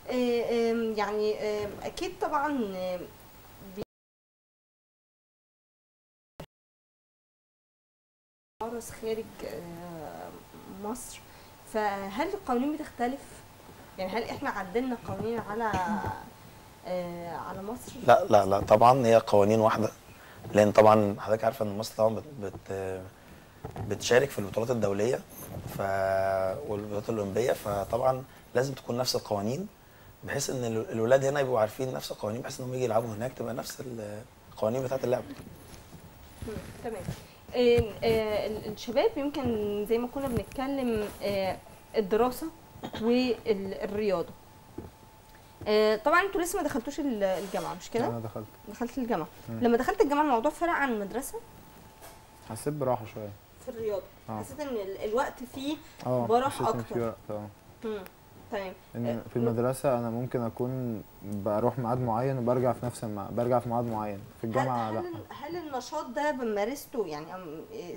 آه، آم، يعني آم، اكيد طبعا آم، بيمارس خارج آه، مصر فهل القوانين بتختلف؟ يعني هل احنا عدلنا قوانين على آه، على مصر؟ لا لا لا طبعا هي قوانين واحده لان طبعا حضرتك عارفه ان مصر طبعا بت بت بتشارك في البطولات الدوليه ف والبطولات الاولمبيه فطبعا لازم تكون نفس القوانين بحيث ان ال- الولاد هنا يبقوا عارفين نفس القوانين بحيث انهم يجي يلعبوا هناك تبقى نفس القوانين بتاعه اللعب مم، تمام آه، آه، ال- الشباب يمكن زي ما كنا بنتكلم آه، الدراسه والرياضه آه، طبعا انتوا لسه ما دخلتوش ال- الجامعه مش كده انا دخلت دخلت الجامعه مم. لما دخلت الجامعه الموضوع فرق عن المدرسه حسيت براحه شويه في الرياضه اه حسيت ان ال- الوقت فيه اه براح حسيت إن أكتر. في وقت اه مم، تمام ان في المدرسه انا ممكن اكون بروح ميعاد معين وبرجع في نفس الميعاد برجع في ميعاد معين في الجامعه هل, لا هل, هل النشاط ده بمارسته يعني أم- إيه،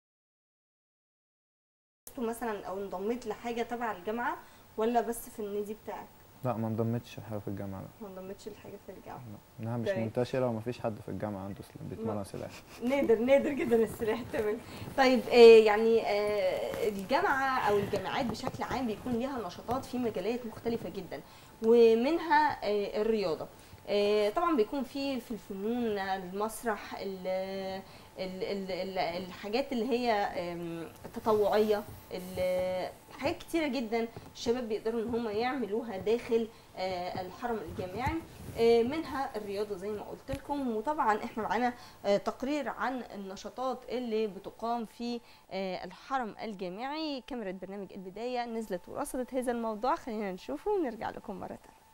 مثلا او انضميت لحاجه تبع الجامعه ولا بس في النادي بتاعك لا ما انضمتش حاجه في الجامعه لا ما انضميتش لحاجه في الجامعه انها مش تمام. منتشره ومفيش حد في الجامعه عنده سلاح بيتمرن سلاح نادر نادر جدا السلاح تمام طيب آه يعني آه الجامعه او الجامعات بشكل عام بيكون ليها نشاطات في مجالات مختلفه جدا ومنها آه الرياضه آه طبعا بيكون في في الفنون المسرح ال ال ال ال الحاجات اللي هي آم، التطوعيه ال- حاجات كتيره جدا الشباب بيقدروا ان هم يعملوها داخل آه، الحرم الجامعي آه، منها الرياضه زي ما قلت لكم وطبعا احنا معانا آه، تقرير عن النشاطات اللي بتقام في آه، الحرم الجامعي كاميرا برنامج البدايه نزلت ورصدت هذا الموضوع خلينا نشوفه ونرجع لكم مره ثانيه